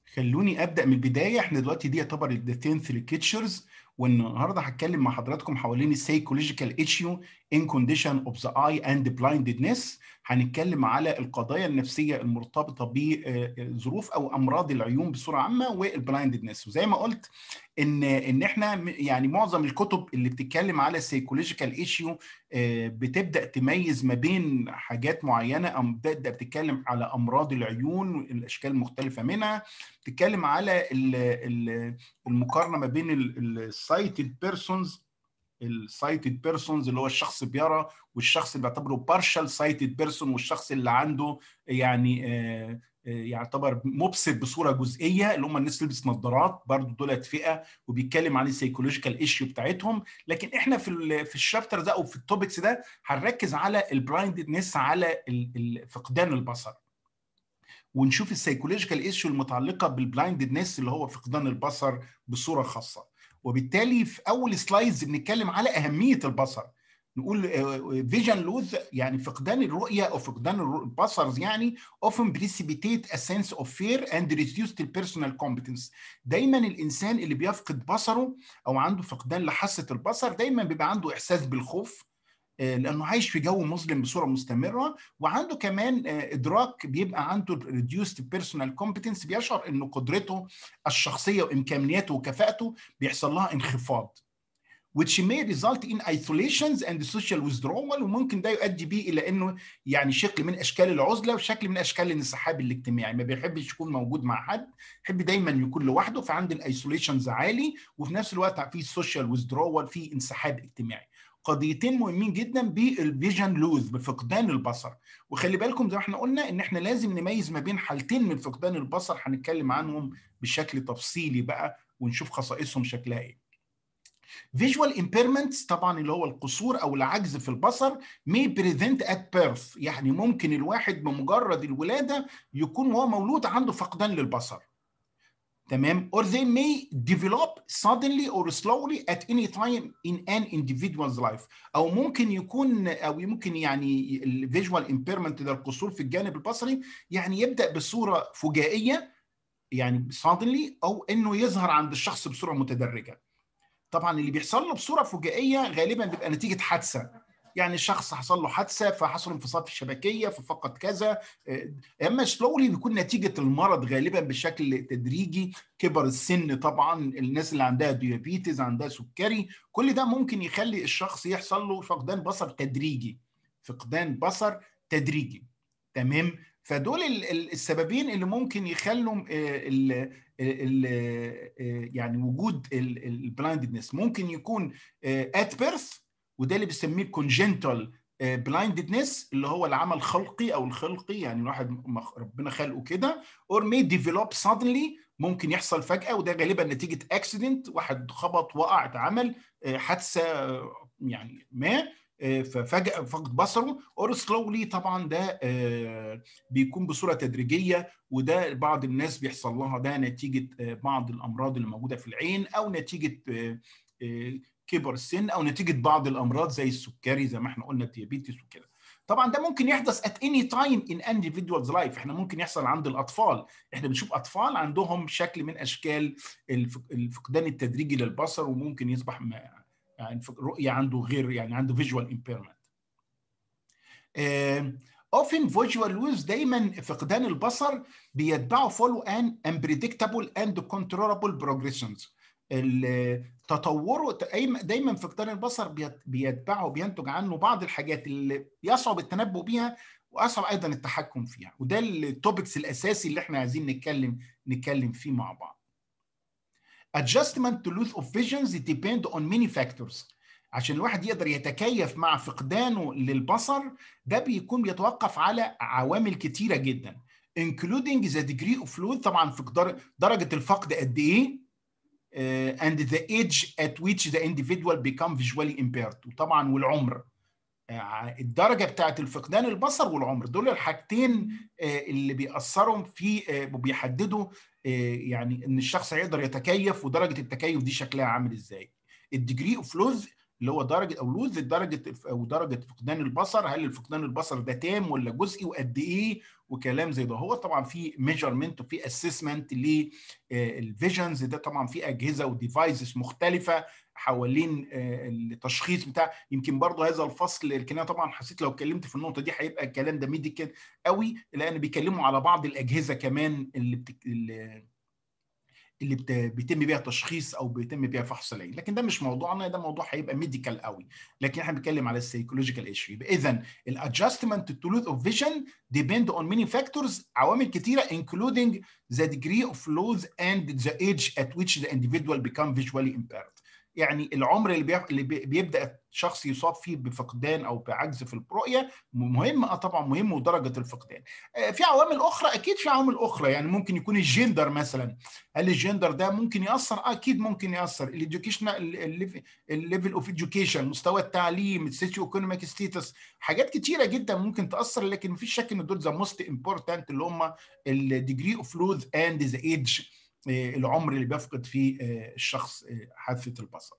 خلوني ابدا من البدايه احنا دلوقتي دي يعتبر ذا 10th ليكتشرز والنهارده هتكلم مع حضراتكم حوالين السايكولوجيكال ايشيو ان كونديشن اوف ذا اي اند بلايندنس هنتكلم على القضايا النفسيه المرتبطه بظروف او امراض العيون بصوره عامه والبلايندنس وزي ما قلت ان ان احنا يعني معظم الكتب اللي بتتكلم على السايكولوجيكال ايشيو بتبدا تميز ما بين حاجات معينه او بتبدا بتتكلم على امراض العيون الاشكال المختلفه منها بتتكلم على المقارنه ما بين السايتد بيرسونز السايتد بيرسونز اللي هو الشخص بيرى والشخص اللي بيعتبره بارشال سايتد بيرسون والشخص اللي عنده يعني آه يعتبر مبصر بصوره جزئيه اللي هم الناس اللي بتلبس نظارات برضه دولت فئه وبيتكلم عن السيكولوجيكال ايشيو بتاعتهم لكن احنا في في الشابتر ده او في التوبكس ده هنركز على البلايندنس على فقدان البصر ونشوف السيكولوجيكال ايشيو المتعلقه بالبلايندنس اللي هو فقدان البصر بصوره خاصه وبالتالي في اول سلايدز بنتكلم على اهميه البصر نقول فيجن لوز يعني فقدان الرؤيه او فقدان البصر يعني often precipitate a sense of fear and reduce the personal competence دايما الانسان اللي بيفقد بصره او عنده فقدان لحاسه البصر دايما بيبقى عنده احساس بالخوف لانه عايش في جو مظلم بصوره مستمره وعنده كمان ادراك بيبقى عنده reduced personal competence بيشعر انه قدرته الشخصيه وامكانياته وكفاءته بيحصل لها انخفاض which may result in isolations and social withdrawal وممكن ده يؤدي بيه الى انه يعني شكل من اشكال العزله وشكل من اشكال الانسحاب الاجتماعي ما بيحبش يكون موجود مع حد يحب دايما يكون لوحده فعند الايسوليشنز عالي وفي نفس الوقت في social withdrawal في انسحاب اجتماعي قضيتين مهمين جدا بالفيجن لوز بفقدان البصر وخلي بالكم زي ما احنا قلنا ان احنا لازم نميز ما بين حالتين من فقدان البصر هنتكلم عنهم بشكل تفصيلي بقى ونشوف خصائصهم شكلها ايه فيجوال impairments طبعا اللي هو القصور او العجز في البصر may present at birth يعني ممكن الواحد بمجرد الولاده يكون وهو مولود عنده فقدان للبصر تمام or they may develop suddenly or slowly at any time in an individual's life او ممكن يكون او ممكن يعني الفيجوال impairment ده القصور في الجانب البصري يعني يبدا بصوره فجائيه يعني suddenly او انه يظهر عند الشخص بصوره متدرجه طبعا اللي بيحصل له بصوره فجائيه غالبا بيبقى نتيجه حادثه يعني الشخص حصل له حادثه فحصل انفصال في الشبكيه ففقد كذا اما سلولي بيكون نتيجه المرض غالبا بشكل تدريجي كبر السن طبعا الناس اللي عندها ديابيتز عندها سكري كل ده ممكن يخلي الشخص يحصل له فقدان بصر تدريجي فقدان بصر تدريجي تمام فدول السببين اللي ممكن يخلوا ال ال يعني وجود البلايندنس ممكن يكون ات بيرث وده اللي بنسميه كونجنتال بلايندنس اللي هو العمل خلقي او الخلقي يعني الواحد ربنا خلقه كده اور مي ديفلوب suddenly ممكن يحصل فجاه وده غالبا نتيجه اكسيدنت واحد خبط وقع اتعمل حادثه يعني ما ففجأة فقد بصره اور سلولي طبعا ده بيكون بصورة تدريجية وده بعض الناس بيحصل لها ده نتيجة بعض الأمراض اللي موجودة في العين أو نتيجة كبر السن أو نتيجة بعض الأمراض زي السكري زي ما احنا قلنا الديابيتس وكده طبعا ده ممكن يحدث at any time in individual's life احنا ممكن يحصل عند الاطفال احنا بنشوف اطفال عندهم شكل من اشكال الفقدان التدريجي للبصر وممكن يصبح يعني رؤية عنده غير يعني عنده فيجوال امبيرمنت. often visual lose دايما فقدان البصر بيتبعه follow an unpredictable and controllable progressions. تطوره دايما فقدان البصر بيتبعه بينتج عنه بعض الحاجات اللي يصعب التنبؤ بيها واصعب ايضا التحكم فيها وده التوبكس الاساسي اللي احنا عايزين نتكلم نتكلم فيه مع بعض. adjustment to loss of visions depend on many factors عشان الواحد يقدر يتكيف مع فقدانه للبصر ده بيكون بيتوقف على عوامل كتيره جدا including the degree of loss طبعا في درجه الفقد قد ايه uh, and the age at which the individual become visually impaired وطبعا والعمر الدرجه بتاعت الفقدان البصر والعمر دول الحاجتين اللي بيأثروا في وبيحددوا يعني ان الشخص هيقدر يتكيف ودرجه التكيف دي شكلها عامل ازاي الديجري اوف لوز اللي هو درجه او لوز درجه او درجه فقدان البصر هل الفقدان البصر ده تام ولا جزئي وقد ايه وكلام زي ده هو طبعا في ميجرمنت وفي اسسمنت للفيجنز ده طبعا في اجهزه وديفايسز مختلفه حوالين التشخيص بتاع يمكن برضه هذا الفصل لكن انا طبعا حسيت لو اتكلمت في النقطه دي هيبقى الكلام ده ميديكال قوي لان بيتكلموا على بعض الاجهزه كمان اللي, بتك... اللي بت... بيتم بيها تشخيص او بيتم بيها فحص العين لكن ده مش موضوعنا ده موضوع هيبقى ميديكال قوي لكن احنا بنتكلم على السيكولوجيكال ايشيو يبقى اذا الادجستمنت تو لوث اوف فيجن depend on many factors عوامل كثيره including the degree of loss and the age at which the individual become visually impaired يعني العمر اللي, بي... اللي بيبدا شخص يصاب فيه بفقدان او بعجز في الرؤيه مهم اه طبعا مهم ودرجه الفقدان آه في عوامل اخرى اكيد في عوامل اخرى يعني ممكن يكون الجندر مثلا هل الجندر ده ممكن ياثر آه اكيد ممكن ياثر الاديوكيشنال الليفل اوف اديوكيشن مستوى التعليم السوشيو ايكونوميك ستيتس حاجات كتيره جدا ممكن تاثر لكن مفيش شك ان دول ذا موست امبورتنت اللي هم الديجري اوف لوز اند ذا ايدج العمر اللي بيفقد فيه الشخص حافه البصر.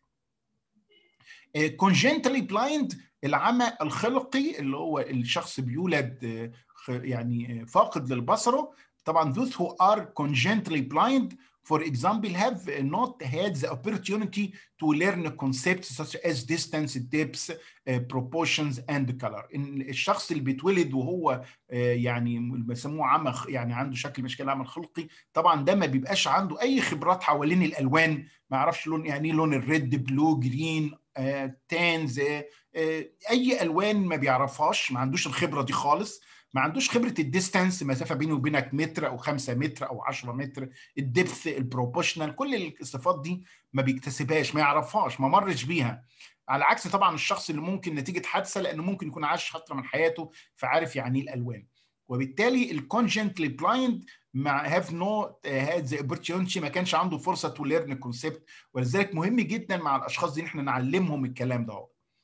congentally blind العمى الخلقي اللي هو الشخص بيولد يعني فاقد للبصره طبعا those who are congentally blind for example have not had the opportunity to learn concepts such as distance, depth, uh, proportions and color. إن الشخص اللي بيتولد وهو uh, يعني بيسموه عمى يعني عنده شكل مش عمى خلقي طبعا ده ما بيبقاش عنده اي خبرات حوالين الالوان ما يعرفش لون يعني ايه لون الريد بلو جرين آه، تانز آه، اي الوان ما بيعرفهاش ما عندوش الخبره دي خالص ما عندوش خبره الديستانس مسافه بيني وبينك متر او 5 متر او 10 متر الدبث البروبوشنال كل الصفات دي ما بيكتسبهاش ما يعرفهاش ما مرش بيها على عكس طبعا الشخص اللي ممكن نتيجه حادثه لانه ممكن يكون عاش فتره من حياته فعارف يعني ايه الالوان وبالتالي الكونجنتلي بلايند مع هاف نو هاد ذا opportunity ما كانش عنده فرصه تو ليرن كونسبت ولذلك مهم جدا مع الاشخاص دي ان احنا نعلمهم الكلام ده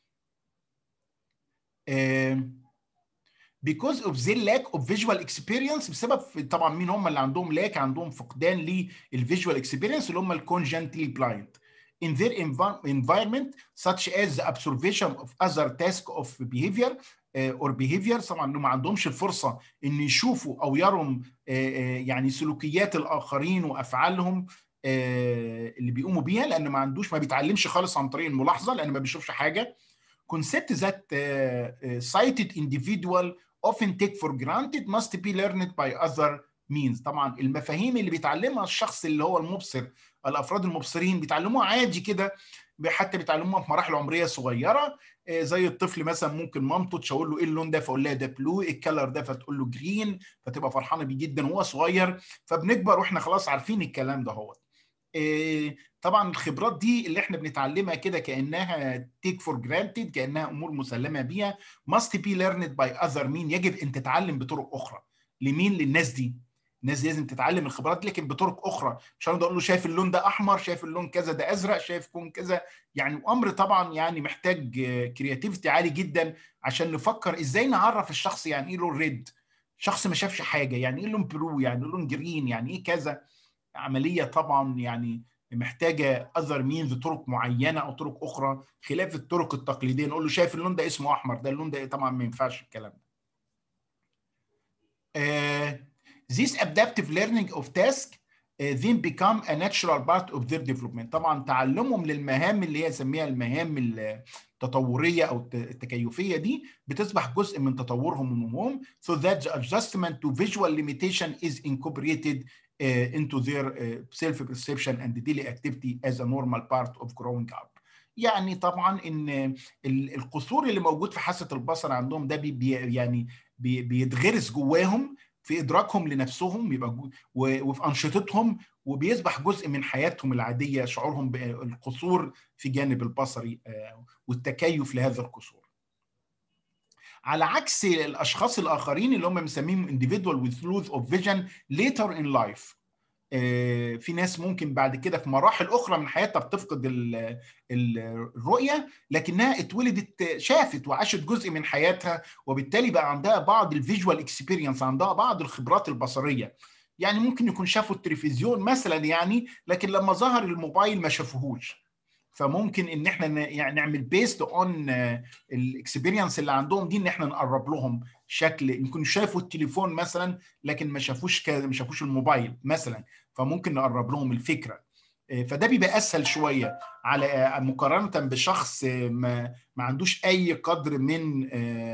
because of their lack of visual experience بسبب طبعا مين هم اللي عندهم لاك عندهم فقدان للفيجوال اكسبيرينس اللي هم الكونجنتلي بلايند in their environment such as the observation of other task of behavior اور بيهيفير طبعا انه ما عندهمش الفرصه ان يشوفوا او يروا يعني سلوكيات الاخرين وافعالهم اللي بيقوموا بيها لان ما عندوش ما بيتعلمش خالص عن طريق الملاحظه لان ما بيشوفش حاجه concept that uh, cited individual often take for granted must be learned by other means طبعا المفاهيم اللي بيتعلمها الشخص اللي هو المبصر الافراد المبصرين بيتعلموها عادي كده حتى بيتعلموها في مراحل عمريه صغيره زي الطفل مثلا ممكن مامته تشاور له ايه اللون ده فاقول لها ده بلو ايه الكلر ده فتقول له جرين فتبقى فرحانه بيه جدا وهو صغير فبنكبر واحنا خلاص عارفين الكلام ده هو طبعا الخبرات دي اللي احنا بنتعلمها كده كانها تيك فور جرانتد كانها امور مسلمه بيها must be learned by other مين يجب ان تتعلم بطرق اخرى لمين للناس دي الناس دي لازم تتعلم الخبرات دي لكن بطرق اخرى مش هقدر اقول له شايف اللون ده احمر شايف اللون كذا ده ازرق شايف كون كذا يعني امر طبعا يعني محتاج كرياتيفيتي عالي جدا عشان نفكر ازاي نعرف الشخص يعني ايه لون ريد شخص ما شافش حاجه يعني ايه لون بلو يعني ايه لون جرين يعني ايه كذا عمليه طبعا يعني محتاجه اذر مينز طرق معينه او طرق اخرى خلاف الطرق التقليديه نقول له شايف اللون ده اسمه احمر ده اللون ده طبعا ما ينفعش الكلام ده آه This adaptive learning of task uh, then become a natural part of their development. طبعا تعلمهم للمهام اللي هي سميها المهام التطوريه او التكيفيه دي بتصبح جزء من تطورهم ونموهم so that the adjustment to visual limitation is incorporated uh, into their uh, self perception and daily activity as a normal part of growing up. يعني طبعا ان القصور اللي موجود في حاسه البصر عندهم ده بي يعني بي بيتغرس جواهم في ادراكهم لنفسهم يبقى وفي انشطتهم وبيصبح جزء من حياتهم العاديه شعورهم بالقصور في جانب البصري والتكيف لهذا القصور. على عكس الاشخاص الاخرين اللي هم مسميهم individual with loss of vision later in life. في ناس ممكن بعد كده في مراحل اخرى من حياتها بتفقد الرؤيه لكنها اتولدت شافت وعاشت جزء من حياتها وبالتالي بقى عندها بعض الفيجوال اكسبيرينس عندها بعض الخبرات البصريه يعني ممكن يكون شافوا التلفزيون مثلا يعني لكن لما ظهر الموبايل ما شافوهوش فممكن ان احنا يعني نعمل بيست اون الاكسبيرينس اللي عندهم دي ان احنا نقرب لهم شكل يمكن شافوا التليفون مثلا لكن ما شافوش ما شافوش الموبايل مثلا فممكن نقرب لهم الفكره فده بيبقى اسهل شويه على مقارنه بشخص ما, ما عندوش اي قدر من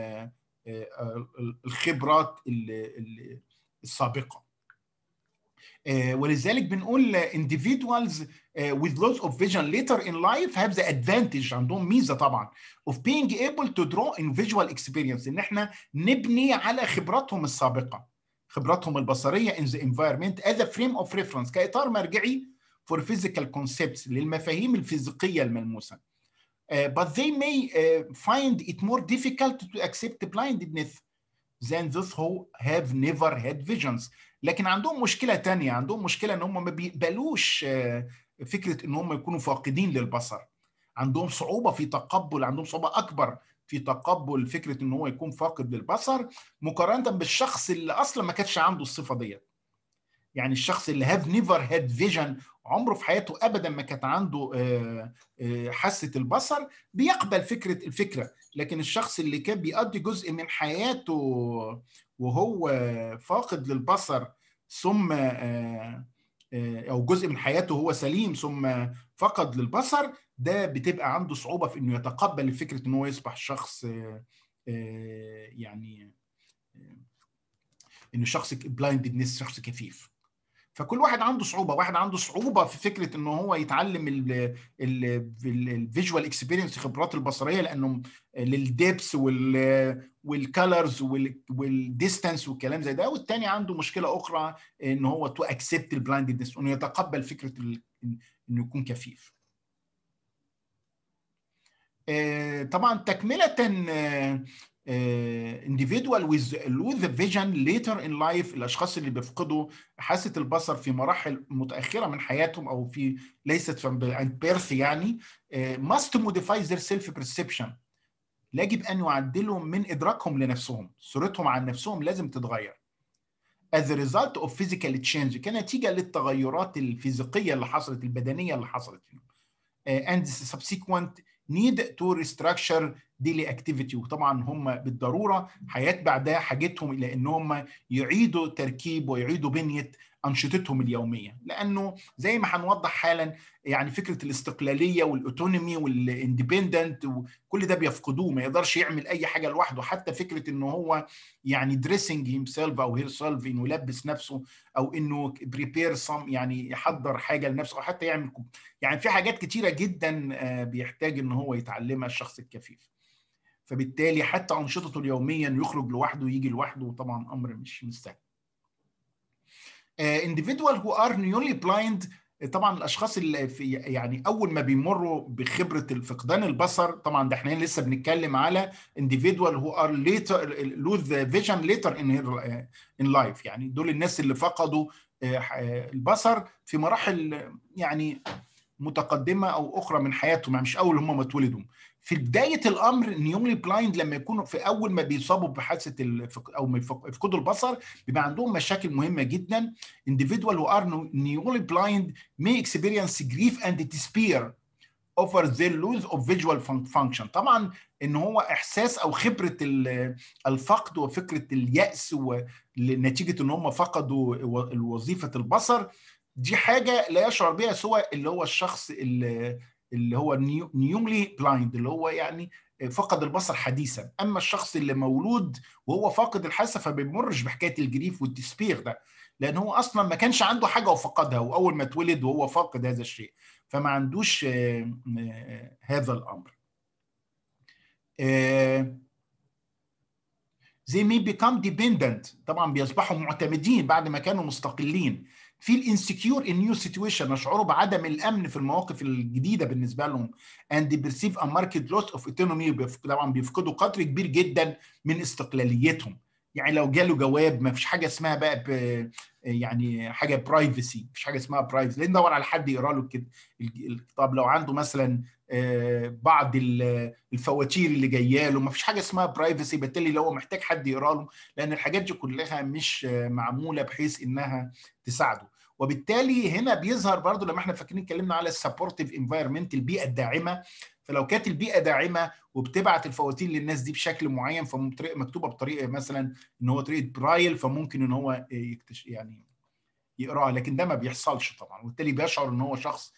الخبرات السابقه ولذلك بنقول individuals with loss of vision later in life have the advantage عندهم ميزه طبعا of being able to draw in visual experience ان احنا نبني على خبراتهم السابقه خبراتهم البصريه in the environment as a frame of reference كاطار مرجعي for physical concepts للمفاهيم الفيزيقيه الملموسه uh, but they may uh, find it more difficult to accept blindness than those who have never had visions لكن عندهم مشكله تانية عندهم مشكله ان هم ما بيقبلوش فكره ان هم يكونوا فاقدين للبصر عندهم صعوبه في تقبل عندهم صعوبه اكبر في تقبل فكره ان هو يكون فاقد للبصر مقارنه بالشخص اللي اصلا ما كانش عنده الصفه ديت يعني الشخص اللي هاف نيفر هاد فيجن عمره في حياته ابدا ما كانت عنده حاسه البصر بيقبل فكره الفكره لكن الشخص اللي كان بيقضي جزء من حياته وهو فاقد للبصر ثم او جزء من حياته هو سليم ثم فقد للبصر ده بتبقى عنده صعوبه في انه يتقبل فكره ان هو يصبح شخص يعني انه شخص بلايندنس شخص كفيف فكل واحد عنده صعوبه واحد عنده صعوبه في فكره ان هو يتعلم الفيجوال اكسبيرينس الخبرات البصريه لانه للديبس والكالرز والديستانس والكلام زي ده والتاني عنده مشكله اخرى ان هو تو اكسبت البلايندنس انه يتقبل فكره انه يكون كفيف طبعا تكمله individual with lose vision later in life الاشخاص اللي بيفقدوا حاسه البصر في مراحل متاخره من حياتهم او في ليست عند بيرث يعني must modify their self perception يجب ان يعدلوا من ادراكهم لنفسهم صورتهم عن نفسهم لازم تتغير as a result of physical change كنتيجه للتغيرات الفيزيقيه اللي حصلت البدنيه اللي حصلت فيهم and subsequent need to restructure daily activity وطبعا هم بالضروره حياه بعدها حاجتهم الى ان هم يعيدوا تركيب ويعيدوا بنيه انشطتهم اليوميه لانه زي ما هنوضح حالا يعني فكره الاستقلاليه والاوتونومي والاندبندنت وكل ده بيفقدوه ما يقدرش يعمل اي حاجه لوحده حتى فكره انه هو يعني دريسنج هيم سيلف او هير سيلف انه يلبس نفسه او انه بريبير سم يعني يحضر حاجه لنفسه او حتى يعمل يعني في حاجات كتيره جدا بيحتاج ان هو يتعلمها الشخص الكفيف فبالتالي حتى انشطته اليوميه انه يخرج لوحده ويجي لوحده طبعا امر مش مش سهل individual who are newly blind طبعا الاشخاص اللي في يعني اول ما بيمروا بخبره فقدان البصر طبعا ده احنا لسه بنتكلم على individual who are later lose vision later in in life يعني دول الناس اللي فقدوا البصر في مراحل يعني متقدمه او اخرى من حياتهم يعني مش اول هم ما اتولدوا في بدايه الامر نيوملي بلايند لما يكونوا في اول ما بيصابوا بحادثه الفق... او يفقدوا البصر بيبقى عندهم مشاكل مهمه جدا individual who are newly blind may experience grief and despair over their loss of visual function طبعا ان هو احساس او خبره الفقد وفكره الياس نتيجه ان هم فقدوا وظيفه البصر دي حاجه لا يشعر بها سوى اللي هو الشخص اللي اللي هو نيوملي بلايند اللي هو يعني فقد البصر حديثا اما الشخص اللي مولود وهو فاقد الحاسه فبيمرش بحكايه الجريف والتسبيغ ده لان هو اصلا ما كانش عنده حاجه وفقدها واول ما اتولد وهو فاقد هذا الشيء فما عندوش هذا الامر زي مي بيكام ديبندنت طبعا بيصبحوا معتمدين بعد ما كانوا مستقلين في الانسكيور ان نيو سيتويشن يشعروا بعدم الامن في المواقف الجديده بالنسبه لهم اند بيرسيف ا ماركت لوس اوف اوتونومي طبعا بيفقدوا قدر كبير جدا من استقلاليتهم يعني لو جاله جواب ما فيش حاجه اسمها بقى ب... يعني حاجه برايفسي مفيش حاجه اسمها برايفسي لان ندور على حد يقرا له كده الكتاب لو عنده مثلا بعض الفواتير اللي جايه له ما فيش حاجه اسمها برايفسي بالتالي لو هو محتاج حد يقرا له لان الحاجات دي كلها مش معموله بحيث انها تساعده وبالتالي هنا بيظهر برضو لما احنا فاكرين اتكلمنا على السبورتيف انفايرمنت البيئه الداعمه فلو كانت البيئه داعمه وبتبعت الفواتير للناس دي بشكل معين فمكتوبه بطريقه مثلا ان هو طريقه برايل فممكن ان هو يكتش يعني يقراها لكن ده ما بيحصلش طبعا وبالتالي بيشعر ان هو شخص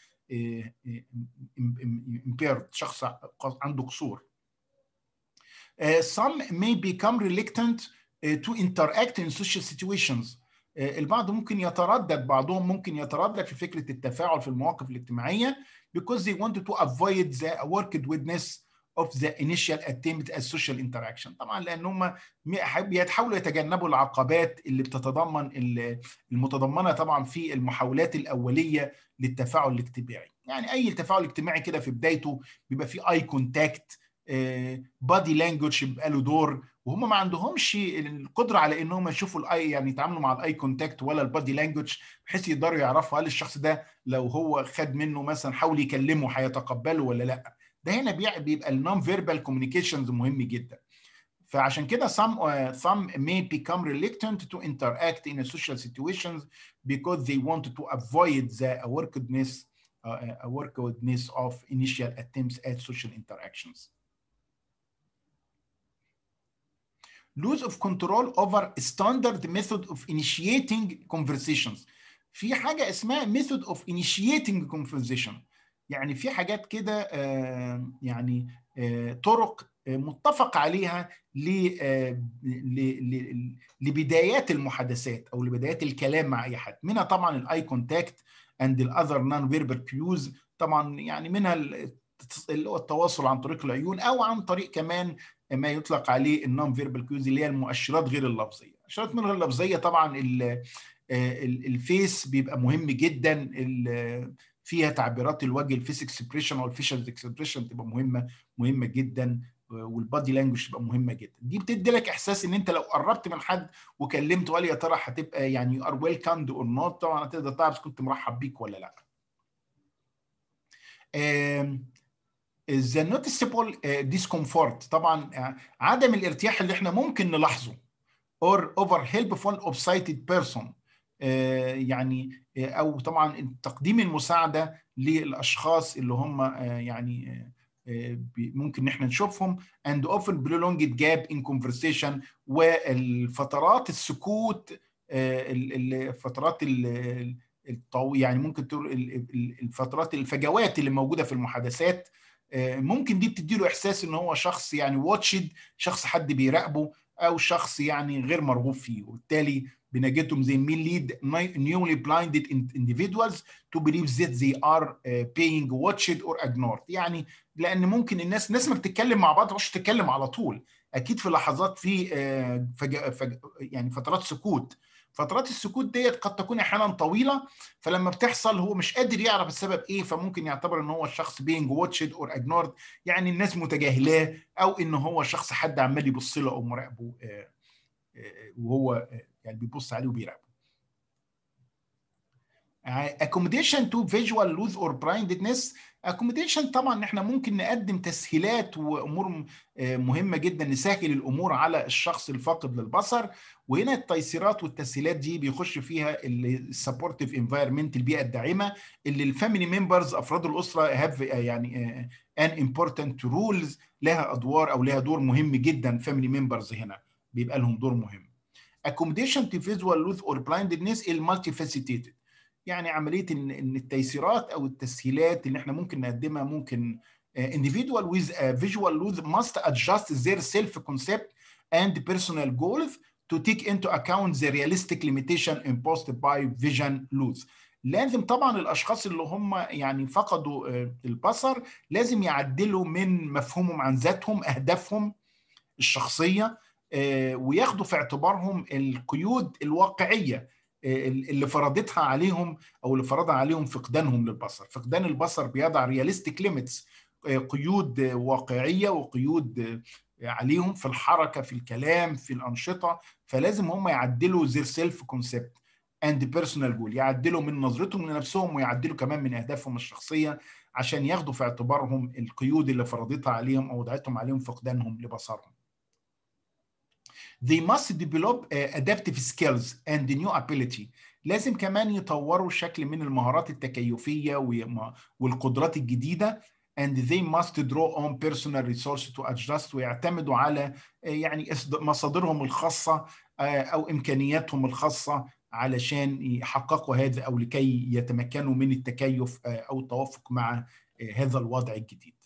impaired شخص عنده قصور. some may become reluctant to interact in social situations. البعض ممكن يتردد بعضهم ممكن يتردد في فكره التفاعل في المواقف الاجتماعيه because they want to avoid the awkwardness of the initial attempt at social interaction طبعا لان هم بيتحاولوا يتجنبوا العقبات اللي بتتضمن المتضمنه طبعا في المحاولات الاوليه للتفاعل الاجتماعي يعني اي تفاعل اجتماعي كده في بدايته بيبقى فيه اي كونتاكت بادي لانجوج بيبقى له دور وهم ما عندهمش القدره على انهم يشوفوا الاي يعني يتعاملوا مع الاي كونتاكت ولا البادي لانجوج بحيث يقدروا يعرفوا هل الشخص ده لو هو خد منه مثلا حاول يكلمه هيتقبله ولا لا ده هنا بيبقى النون فيربال كوميونيكيشنز مهم جدا فعشان كده some uh, some may become reluctant to interact in a social situations because they want to avoid the awkwardness uh, awkwardness of initial attempts at social interactions. Lose of control over standard method of initiating conversations. في حاجة اسمها method of initiating conversation. يعني في حاجات كده آه يعني آه طرق آه متفق عليها لبدايات المحادثات او لبدايات الكلام مع اي حد منها طبعا الاي كونتاكت اند الاذر نون فيربال كيوز طبعا يعني منها اللي هو التواصل عن طريق العيون او عن طريق كمان ما يطلق عليه النون فيربال كيوز اللي هي المؤشرات غير اللفظيه المؤشرات من غير اللفظيه طبعا الفيس بيبقى مهم جدا فيها تعبيرات الوجه الفيس اكسبريشن او الفيشل اكسبريشن تبقى مهمه مهمه جدا والبادي لانجوج تبقى مهمه جدا دي بتدي لك احساس ان انت لو قربت من حد وكلمته وقال يا ترى هتبقى يعني ار ويلكمد اور نوت طبعا هتقدر تعرف كنت مرحب بيك ولا لا the noticeable discomfort طبعا عدم الارتياح اللي احنا ممكن نلاحظه or over helpful of sighted person يعني او طبعا تقديم المساعده للاشخاص اللي هم يعني ممكن ان احنا نشوفهم and often prolonged gap in conversation والفترات السكوت الفترات الطويله يعني ممكن تقول الفترات الفجوات اللي موجوده في المحادثات ممكن دي بتدي له احساس ان هو شخص يعني واتشد شخص حد بيراقبه او شخص يعني غير مرغوب فيه وبالتالي بنجدهم زي مين ليد newly blinded individuals to believe that they are being watched or ignored يعني لان ممكن الناس الناس ما بتتكلم مع بعض مش تتكلم على طول اكيد في لحظات في فج... فج... يعني فترات سكوت فترات السكوت ديت قد تكون احيانا طويله فلما بتحصل هو مش قادر يعرف السبب ايه فممكن يعتبر ان هو الشخص being watched or ignored يعني الناس متجاهلاه او ان هو شخص حد عمال يبص له او مراقبه وهو يعني بيبص عليه وبيراقبه. accommodation to visual loss or blindness accommodation طبعا احنا ممكن نقدم تسهيلات وامور مهمه جدا نسهل الامور على الشخص الفاقد للبصر وهنا التيسيرات والتسهيلات دي بيخش فيها السبورتيف انفايرمنت البيئه الداعمه اللي الفاميلي ممبرز افراد الاسره هاف يعني ان امبورتنت رولز لها ادوار او لها دور مهم جدا فاميلي ممبرز هنا بيبقى لهم دور مهم accommodation to visual loss or blindness المالتي فاسيتيتد يعني عمليه ان ان التيسيرات او التسهيلات اللي احنا ممكن نقدمها ممكن individual with a visual loss must adjust their self concept and personal goals to take into account the realistic limitation imposed by vision loss لازم طبعا الاشخاص اللي هم يعني فقدوا البصر لازم يعدلوا من مفهومهم عن ذاتهم اهدافهم الشخصيه وياخدوا في اعتبارهم القيود الواقعيه اللي فرضتها عليهم او اللي فرضها عليهم فقدانهم للبصر فقدان البصر بيضع رياليستيك ليميتس قيود واقعيه وقيود عليهم في الحركه في الكلام في الانشطه فلازم هم يعدلوا زير سيلف كونسبت اند بيرسونال جول يعدلوا من نظرتهم لنفسهم ويعدلوا كمان من اهدافهم الشخصيه عشان ياخدوا في اعتبارهم القيود اللي فرضتها عليهم او وضعتهم عليهم فقدانهم لبصرهم they must develop uh, adaptive skills and new ability لازم كمان يطوروا شكل من المهارات التكيفيه والقدرات الجديده and they must draw on personal resources to adjust ويعتمدوا على يعني مصادرهم الخاصه او امكانياتهم الخاصه علشان يحققوا هذا او لكي يتمكنوا من التكيف او التوافق مع هذا الوضع الجديد.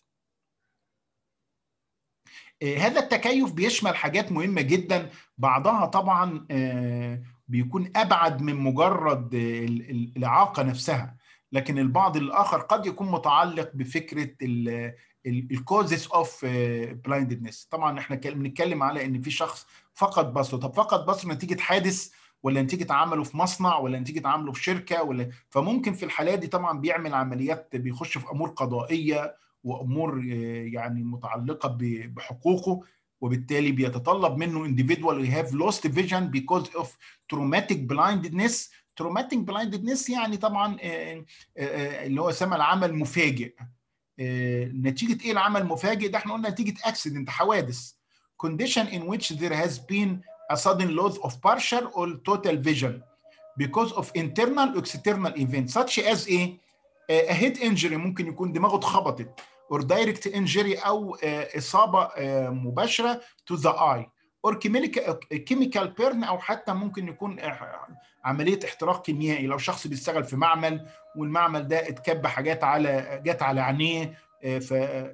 هذا التكيف بيشمل حاجات مهمه جدا بعضها طبعا بيكون ابعد من مجرد الاعاقه نفسها لكن البعض الاخر قد يكون متعلق بفكره الكوزز اوف بلايندنس طبعا احنا بنتكلم على ان في شخص فقد بصره طب فقد بصره نتيجه حادث ولا نتيجه عمله في مصنع ولا نتيجه عمله في شركه ولا فممكن في الحالات دي طبعا بيعمل عمليات بيخش في امور قضائيه وامور يعني متعلقه بحقوقه وبالتالي بيتطلب منه individual who have lost vision because of traumatic blindness traumatic blindness يعني طبعا اللي هو سمى العمل مفاجئ نتيجة ايه العمل المفاجئ ده احنا قلنا نتيجة accident حوادث condition in which there has been a sudden loss of partial or total vision because of internal or external events such as ايه a head injury ممكن يكون دماغه اتخبطت or direct injury او اصابه مباشره to the eye or chemical burn او حتى ممكن يكون عمليه احتراق كيميائي لو شخص بيشتغل في معمل والمعمل ده اتكب حاجات على جت على عينيه ف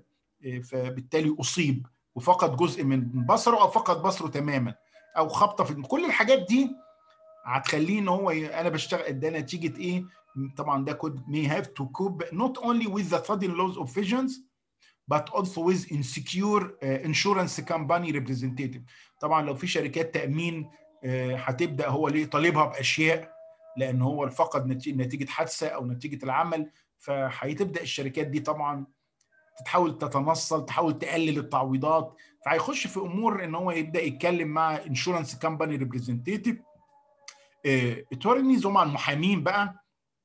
فبالتالي اصيب وفقد جزء من بصره او فقد بصره تماما او خبطه في كل الحاجات دي هتخليه ان هو انا بشتغل ده نتيجه ايه طبعا ده could may have to cope not only with the sudden loss of visions but also with insecure uh, insurance company representative طبعا لو في شركات تامين uh, هتبدا هو ليه طالبها باشياء لان هو فقد نتيجه حادثه او نتيجه العمل فهتبدا الشركات دي طبعا تحاول تتنصل تحاول تقلل التعويضات فهيخش في امور ان هو يبدا يتكلم مع انشورنس كامباني ريبريزنتيتيف اتورنيز هم المحامين بقى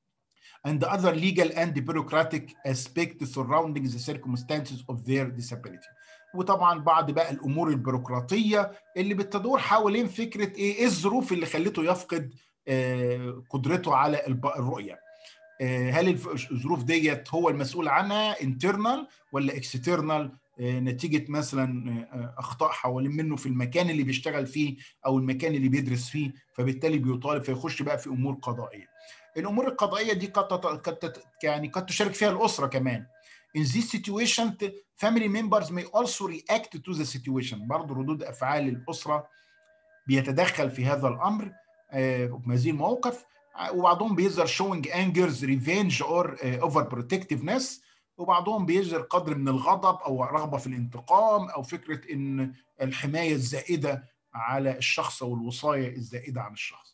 and other legal and bureaucratic aspects surrounding the circumstances of their disability. وطبعا بعض بقى الامور البيروقراطيه اللي بتدور حوالين فكره ايه ايه الظروف اللي خلته يفقد آه قدرته على الرؤيه. آه هل الظروف ديت هو المسؤول عنها internal ولا external آه نتيجه مثلا اخطاء حوالين منه في المكان اللي بيشتغل فيه او المكان اللي بيدرس فيه فبالتالي بيطالب فيخش بقى في امور قضائيه. الامور القضائيه دي قد قد يعني قد تشارك فيها الاسره كمان in this situation family members may also react to the situation برضه ردود افعال الاسره بيتدخل في هذا الامر في هذه المواقف وبعضهم بيظهر showing angers revenge or over protectiveness وبعضهم بيظهر قدر من الغضب او رغبه في الانتقام او فكره ان الحمايه الزائده على الشخص او الوصايه الزائده عن الشخص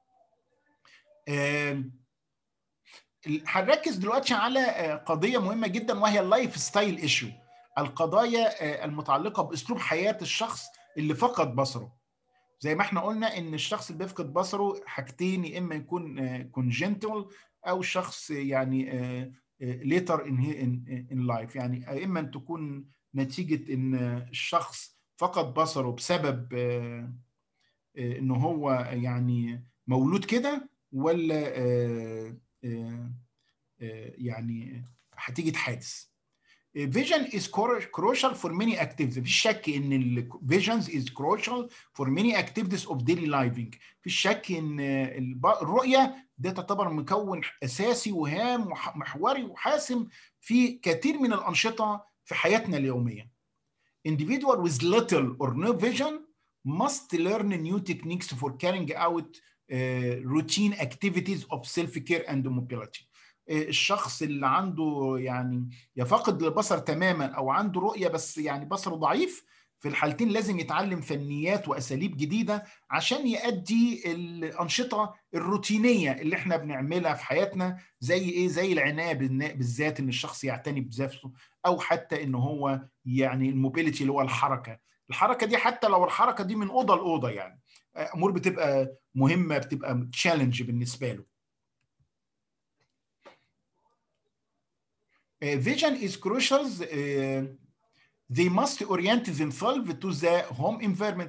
هنركز دلوقتي على قضيه مهمه جدا وهي اللايف ستايل ايشو القضايا المتعلقه باسلوب حياه الشخص اللي فقد بصره زي ما احنا قلنا ان الشخص اللي بيفقد بصره حاجتين يا اما يكون كونجنتال او شخص يعني ليتر ان ان لايف يعني اما ان تكون نتيجه ان الشخص فقد بصره بسبب ان هو يعني مولود كده ولا آآ آآ يعني هتيجي حادث vision is crucial for many activities مفيش شك ان ال visions is crucial for many activities of daily living مفيش شك ان الرؤيه ده تعتبر مكون اساسي وهام ومحوري وحاسم في كثير من الانشطه في حياتنا اليوميه individual with little or no vision must learn new techniques for carrying out روتين اكتيفيتيز اوف سيلف كير اند موبيليتي الشخص اللي عنده يعني يفقد البصر تماما او عنده رؤيه بس يعني بصره ضعيف في الحالتين لازم يتعلم فنيات واساليب جديده عشان يؤدي الانشطه الروتينيه اللي احنا بنعملها في حياتنا زي ايه زي العنايه بالذات ان الشخص يعتني بذاته او حتى ان هو يعني الموبيليتي اللي هو الحركه الحركه دي حتى لو الحركه دي من اوضه لاوضه يعني امور بتبقى مهمه بتبقى تشالنج بالنسبه له vision is crucial they must orient themselves to the home environment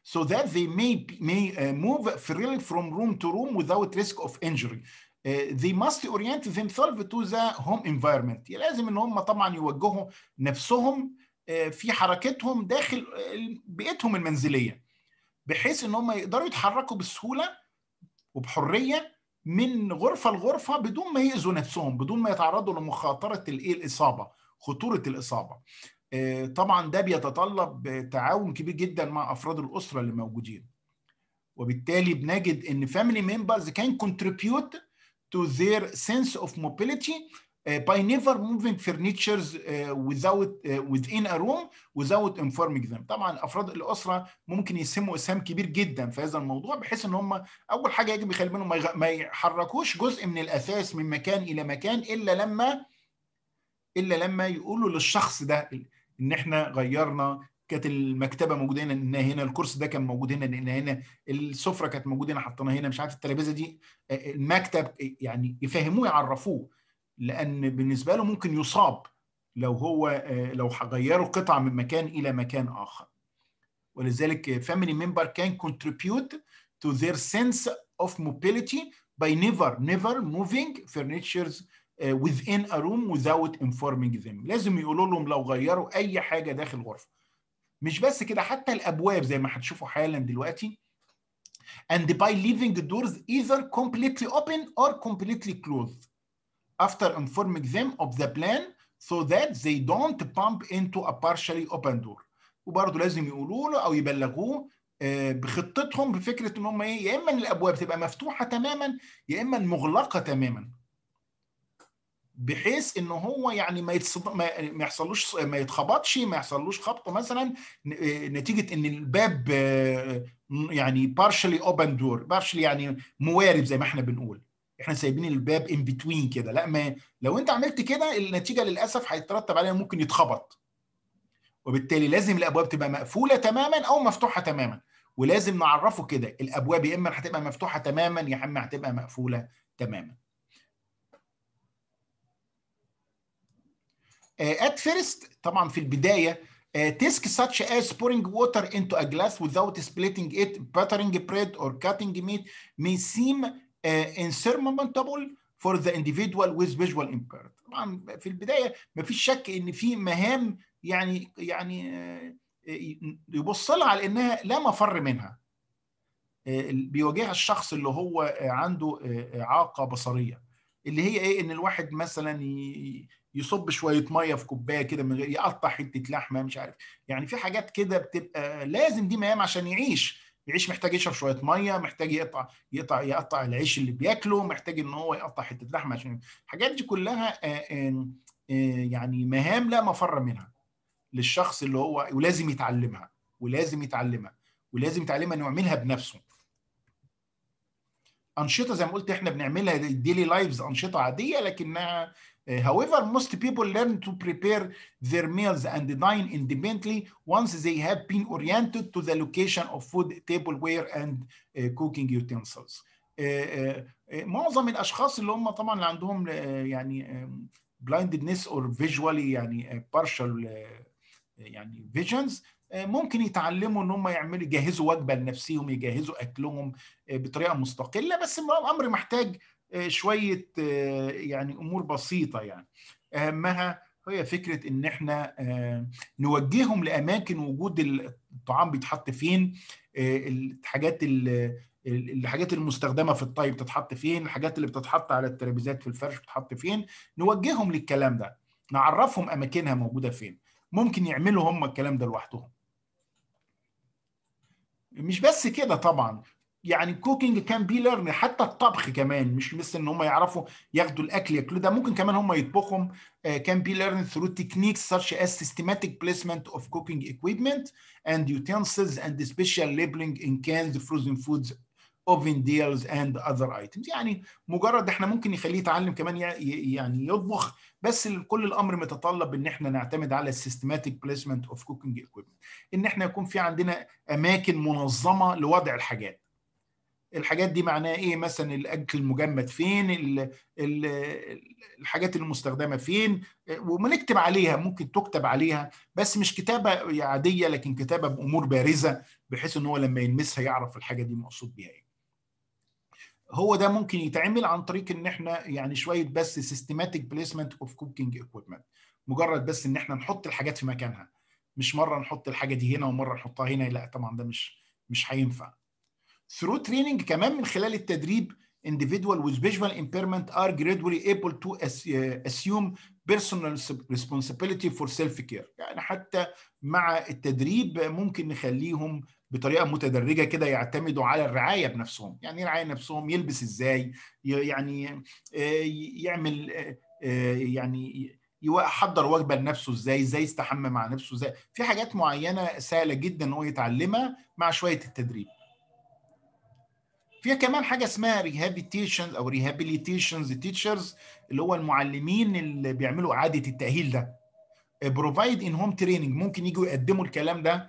so that they may may uh, move freely from room to room without risk of injury. Uh, they must orient themselves to the home environment. لازم ان هم طبعا يوجهوا نفسهم uh, في حركتهم داخل بيئتهم المنزليه بحيث ان هم يقدروا يتحركوا بسهوله وبحريه من غرفه لغرفه بدون ما يأذوا نفسهم بدون ما يتعرضوا لمخاطره الايه الاصابه خطوره الاصابه طبعا ده بيتطلب تعاون كبير جدا مع افراد الاسره اللي موجودين وبالتالي بنجد ان family members can contribute to their sense of mobility uh, by never moving furnitures uh, without uh, within a room without informing them طبعا افراد الاسره ممكن يسموا اسهام كبير جدا في هذا الموضوع بحيث ان هم اول حاجه يجب يخلي بالهم ما يحركوش جزء من الاثاث من مكان الى مكان الا لما الا لما يقولوا للشخص ده ان احنا غيرنا كانت المكتبه موجوده هنا ان هنا الكرسي ده كان موجود هنا ان هنا السفره كانت موجوده هنا حطيناها هنا مش عارف الترابيزه دي المكتب يعني يفهموه يعرفوه لان بالنسبه له ممكن يصاب لو هو لو غيروا قطعه من مكان الى مكان اخر ولذلك family member can contribute to their sense of mobility by never never moving furnitures within a room without informing them لازم يقولوا لهم لو غيروا اي حاجه داخل الغرفه مش بس كده حتى الابواب زي ما هتشوفوا حالا دلوقتي and by leaving the doors either completely open or completely closed after informing them of the plan so that they don't bump into a partially open door وبرضه لازم يقولوا له او يبلغوه بخطتهم بفكره ان هم ايه يا اما الابواب تبقى مفتوحه تماما يا اما مغلقه تماما بحيث ان هو يعني ما يتصد... ما يحصلوش ما يتخبطش ما يحصلوش خبطه مثلا نتيجه ان الباب يعني partially open door partially يعني موارب زي ما احنا بنقول احنا سايبين الباب ان بتوين كده لا ما لو انت عملت كده النتيجه للاسف هيترتب عليها ممكن يتخبط وبالتالي لازم الابواب تبقى مقفوله تماما او مفتوحه تماما ولازم نعرفه كده الابواب يا اما هتبقى مفتوحه تماما يا اما هتبقى مقفوله تماما at first طبعا في البدايه tasks such as pouring water into a glass without splitting it, buttering bread or cutting meat may seem uh, insurmountable for the individual with visual impairment. طبعا في البدايه ما فيش شك ان في مهام يعني يعني يبص لها على انها لا مفر منها. بيواجهها الشخص اللي هو عنده اعاقه بصريه اللي هي ايه ان الواحد مثلا يصب شويه ميه في كوبايه كده من غير يقطع حته لحمه مش عارف يعني في حاجات كده بتبقى لازم دي مهام عشان يعيش يعيش محتاج يشرب شويه ميه محتاج يقطع يقطع يقطع العيش اللي بياكله محتاج ان هو يقطع حته لحمه عشان الحاجات دي كلها يعني مهام لا مفر منها للشخص اللي هو ولازم يتعلمها ولازم يتعلمها ولازم يتعلمها انه يعملها بنفسه انشطه زي ما قلت احنا بنعملها ديلي لايفز انشطه عاديه لكنها However, most people learn to prepare their meals and dine independently once they have been oriented to the location of food, tableware, and uh, cooking utensils. Uh, uh, معظم الاشخاص اللي هم طبعا اللي عندهم يعني blindness or visually يعني partial يعني visions ممكن يتعلموا ان هم يعملوا يجهزوا وجبه لنفسهم يجهزوا اكلهم بطريقه مستقله بس الامر محتاج شويه يعني امور بسيطه يعني اهمها هي فكره ان احنا نوجههم لاماكن وجود الطعام بيتحط فين الحاجات الحاجات المستخدمه في الطهي بتتحط فين الحاجات اللي بتتحط على الترابيزات في الفرش بتتحط فين نوجههم للكلام ده نعرفهم اماكنها موجوده فين ممكن يعملوا هم الكلام ده لوحدهم مش بس كده طبعا يعني كوكينج كان بي ليرن حتى الطبخ كمان مش بس ان هم يعرفوا ياخدوا الاكل ياكلوا ده ممكن كمان هم يطبخهم كان بي ليرن ثرو تكنيكس such as systematic placement of cooking equipment and utensils and special labeling in cans frozen foods oven deals and other items يعني مجرد احنا ممكن نخليه يتعلم كمان يعني يطبخ بس كل الامر متطلب ان احنا نعتمد على السيستماتيك بليسمنت اوف كوكينج equipment ان احنا يكون في عندنا اماكن منظمه لوضع الحاجات الحاجات دي معناها ايه مثلا الاكل المجمد فين ال ال الحاجات المستخدمه فين ونكتب عليها ممكن تكتب عليها بس مش كتابه عاديه لكن كتابه بامور بارزه بحيث ان هو لما يلمسها يعرف الحاجه دي مقصود بيها ايه هو ده ممكن يتعمل عن طريق ان احنا يعني شويه بس سيستماتيك بليسمنت اوف كوكينج اكويبمنت مجرد بس ان احنا نحط الحاجات في مكانها مش مره نحط الحاجه دي هنا ومره نحطها هنا لا طبعا ده مش مش هينفع through training كمان من خلال التدريب individual with visual impairment are gradually able to assume personal responsibility for self care يعني حتى مع التدريب ممكن نخليهم بطريقه متدرجه كده يعتمدوا على الرعايه بنفسهم يعني يرعاية نفسهم يلبس ازاي يعني يعمل يعني يحضر وجبه لنفسه ازاي ازاي يستحمى مع نفسه ازاي في حاجات معينه سهله جدا ان هو يتعلمها مع شويه التدريب فيها كمان حاجه اسمها ريهابيتيشن او ريهابيليتيشنز تيتشرز اللي هو المعلمين اللي بيعملوا اعاده التاهيل ده بروفايد ان هوم تريننج ممكن يجوا يقدموا الكلام ده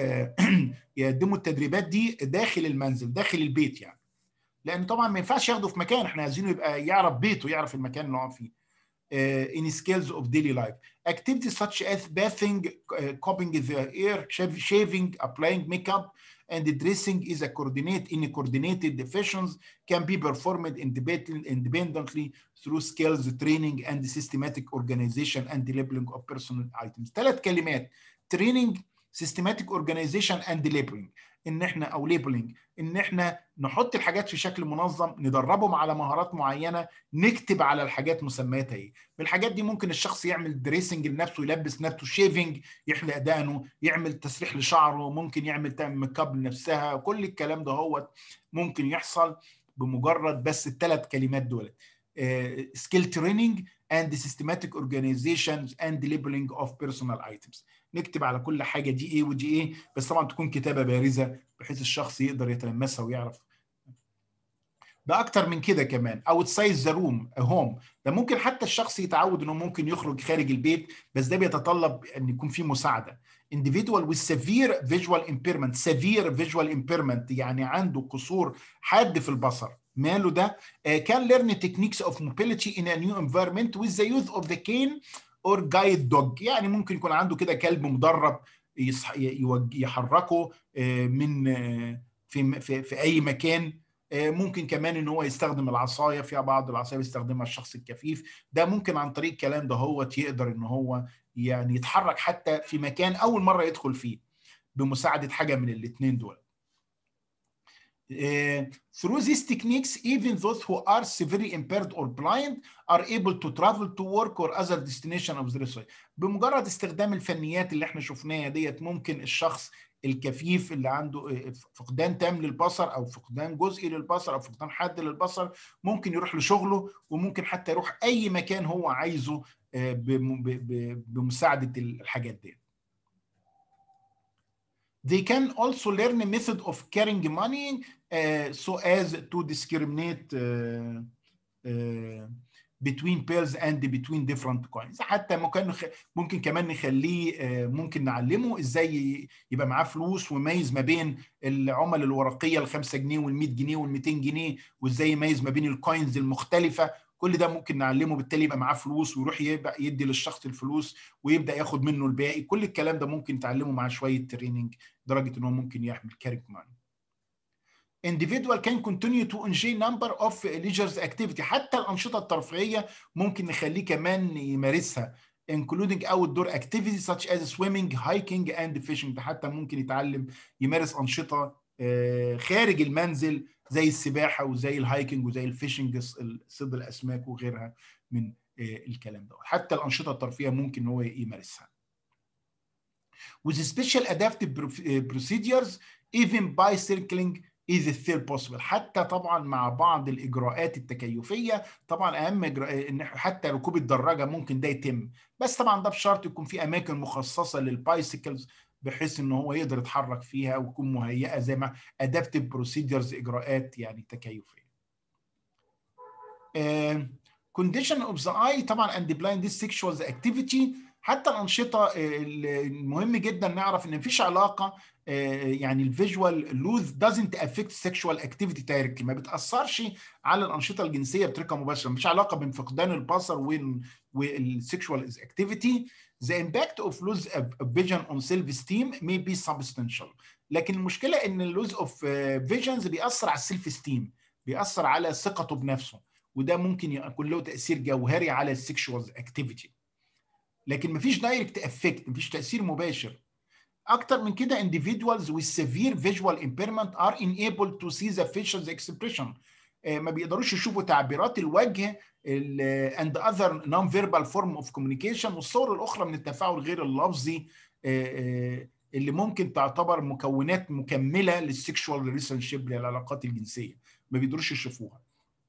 يقدموا التدريبات دي داخل المنزل داخل البيت يعني لان طبعا ما ينفعش ياخده في مكان احنا عايزينه يبقى يعرف بيته يعرف المكان اللي هو فيه uh, in skills of daily life. Activities such as bathing, uh, combing the hair, shaving, applying makeup, and dressing is a coordinate in a coordinated fashions can be performed independently through skills training and systematic organization and labeling of personal items. ثلاث كلمات training, systematic organization and labeling. ان احنا او ليبلنج ان احنا نحط الحاجات في شكل منظم ندربهم على مهارات معينه نكتب على الحاجات مسمياتها ايه بالحاجات دي ممكن الشخص يعمل دريسنج لنفسه يلبس نفسه شيفنج يحلق دقنه يعمل تسريح لشعره ممكن يعمل تعمل ميك اب لنفسها كل الكلام ده هو ممكن يحصل بمجرد بس الثلاث كلمات دول سكيل تريننج and systematic organizations and labeling of personal items نكتب على كل حاجه دي ايه ودي ايه بس طبعا تكون كتابه بارزه بحيث الشخص يقدر يتلمسها ويعرف ده اكتر من كده كمان اوتسايد ذا روم هوم ده ممكن حتى الشخص يتعود انه ممكن يخرج خارج البيت بس ده بيتطلب ان يكون في مساعده individual with severe visual impairment severe visual impairment يعني عنده قصور حاد في البصر ماله ده uh, can learn techniques of mobility in a new environment with the use of the cane or guide dog يعني ممكن يكون عنده كده كلب مدرب يحركه من في في, في اي مكان ممكن كمان ان هو يستخدم العصايه فيها بعض العصايه بيستخدمها الشخص الكفيف ده ممكن عن طريق الكلام ده هو يقدر ان هو يعني يتحرك حتى في مكان اول مره يدخل فيه بمساعده حاجه من الاثنين دول Uh, through these techniques, even those who are severely impaired or blind are able to travel to work or other destination of the research. بمجرد استخدام الفنيات اللي احنا شفناها ديت ممكن الشخص الكفيف اللي عنده فقدان تام للبصر او فقدان جزئي للبصر او فقدان حاد للبصر ممكن يروح لشغله وممكن حتى يروح اي مكان هو عايزه بمساعده الحاجات دي. They can also learn a method of carrying money uh, so as to discriminate uh, uh, between pairs and between different coins حتى ممكن ممكن كمان نخليه ممكن نعلمه ازاي يبقى معاه فلوس ويميز ما بين العمل الورقيه ال 5 جنيه وال 100 جنيه وال 200 جنيه وازاي يميز ما بين الكوينز المختلفه كل ده ممكن نعلمه بالتالي يبقى معاه فلوس ويروح يبقى يدي للشخص الفلوس ويبدا ياخد منه الباقي كل الكلام ده ممكن نتعلمه مع شويه تريننج لدرجه ان هو ممكن يحمل كاريك ماني individual can continue to enjoy number of leisure activity حتى الأنشطة الترفيهية ممكن نخليه كمان يمارسها including outdoor activities such as swimming, hiking and fishing حتى ممكن يتعلم يمارس أنشطة خارج المنزل زي السباحة وزي الهايكنج وزي الفيشنج صيد الأسماك وغيرها من الكلام ده حتى الأنشطة الترفيهية ممكن هو يمارسها with special adaptive procedures even bicycling is still possible حتى طبعا مع بعض الاجراءات التكيفيه طبعا اهم إجراء ان حتى ركوب الدراجه ممكن ده يتم بس طبعا ده بشرط يكون في اماكن مخصصه للبايسيكلز بحيث ان هو يقدر يتحرك فيها ويكون مهيئه زي ما ادابتيف بروسيدرز اجراءات يعني تكيفيه. كونديشن اوف ذا اي طبعا اند بلايند sexual activity حتى الانشطه المهم جدا نعرف ان مفيش علاقه يعني الفيجوال لوز دازنت افكت سيكشوال اكتيفيتي دايركتلي ما بتاثرش على الانشطه الجنسيه بطريقه مباشره مفيش علاقه بين فقدان البصر والسيكشوال اكتيفيتي The impact of loss of vision on self-esteem may be substantial. لكن المشكلة إن اللوز اوف فيجنز بيأثر على السيلف esteem بيأثر على ثقته بنفسه وده ممكن يكون له تأثير جوهري على السيكشوال اكتيفيتي. لكن مفيش دايركت افكت مفيش تأثير مباشر. أكتر من كده individuals with severe visual impairment are unable to see the facial expression. ما بيقدروش يشوفوا تعبيرات الوجه and other non-verbal form of communication والصور الأخرى من التفاعل غير اللفظي اللي ممكن تعتبر مكونات مكملة للسيكشوال ريليشن شيب للعلاقات الجنسية ما بيقدروش يشوفوها.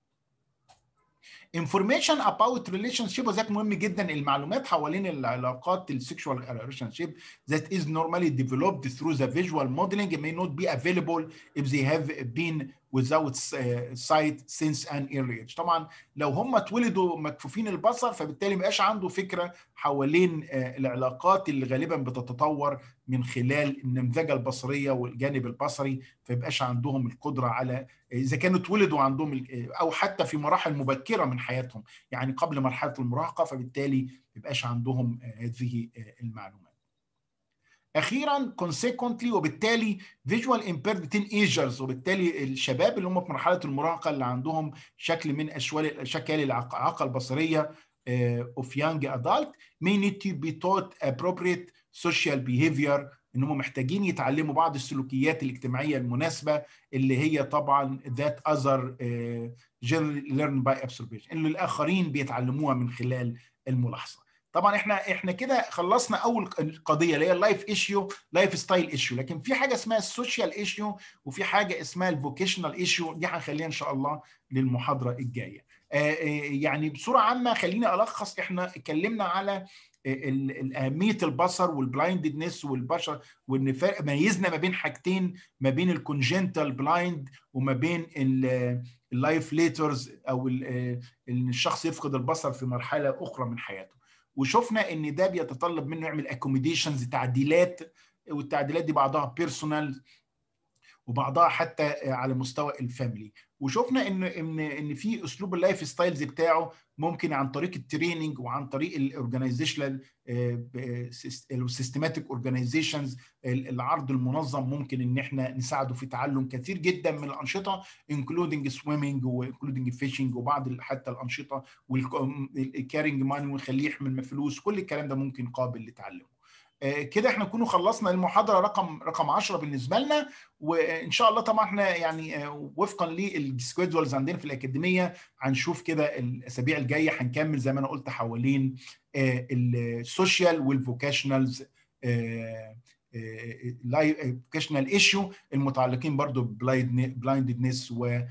information about relationship وذاك مهم جدا المعلومات حوالين العلاقات السيكشوال ريليشن شيب that is normally developed through the visual modeling may not be available if they have been without sight since an early age طبعا لو هم اتولدوا مكفوفين البصر فبالتالي ما بقاش عنده فكره حوالين العلاقات اللي غالبا بتتطور من خلال النمذجه البصريه والجانب البصري فيبقاش عندهم القدره على اذا كانوا اتولدوا عندهم او حتى في مراحل مبكره من حياتهم يعني قبل مرحله المراهقه فبالتالي ما يبقاش عندهم هذه المعلومات اخيرا consequently وبالتالي visual impaired teenagers وبالتالي الشباب اللي هم في مرحله المراهقه اللي عندهم شكل من اشكال شكل الاعاقه البصريه of young adult may need to be taught appropriate social behavior ان هم محتاجين يتعلموا بعض السلوكيات الاجتماعيه المناسبه اللي هي طبعا that other generally learned by observation اللي الاخرين بيتعلموها من خلال الملاحظه طبعا احنا احنا كده خلصنا اول قضيه اللي هي اللايف ايشيو لايف ستايل ايشيو لكن في حاجه اسمها السوشيال ايشيو وفي حاجه اسمها الفوكيشنال ايشيو دي هنخليها ان شاء الله للمحاضره الجايه يعني بصوره عامه خليني الخص احنا اتكلمنا على اهميه البصر والبلايندنس والبشر وان ميزنا ما بين حاجتين ما بين الكونجنتال بلايند وما بين اللايف ليترز او ان الشخص يفقد البصر في مرحله اخرى من حياته وشفنا ان ده بيتطلب منه يعمل اكوموديشنز تعديلات والتعديلات دي بعضها بيرسونال وبعضها حتى على مستوى الفاميلي وشفنا ان ان ان في اسلوب اللايف ستايلز بتاعه ممكن عن طريق التريننج وعن طريق الاورجنايزيشنال السيستماتيك اورجنايزيشنز العرض المنظم ممكن ان احنا نساعده في تعلم كثير جدا من الانشطه انكلودنج سويمنج وانكلودنج فيشنج وبعض حتى الانشطه والكارينج ماني ونخليه يحمل فلوس كل الكلام ده ممكن قابل لتعلمه كده احنا نكونوا خلصنا المحاضره رقم رقم 10 بالنسبه لنا وان شاء الله طبعا احنا يعني وفقا للسكيدولز عندنا في الاكاديميه هنشوف كده الاسابيع الجايه هنكمل زي ما انا قلت حوالين السوشيال والفوكيشنالز فوكيشنال ايشيو المتعلقين برضو بلايندنس وال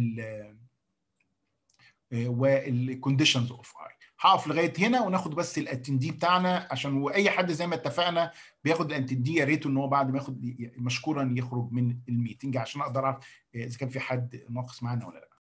والكونديشنز اوف اي هقف لغايه هنا وناخد بس الاتندي بتاعنا عشان واي حد زي ما اتفقنا بياخد الاتندي يا ريت ان هو بعد ما ياخد مشكورا يخرج من الميتنج عشان اقدر اعرف اذا كان في حد ناقص معانا ولا لا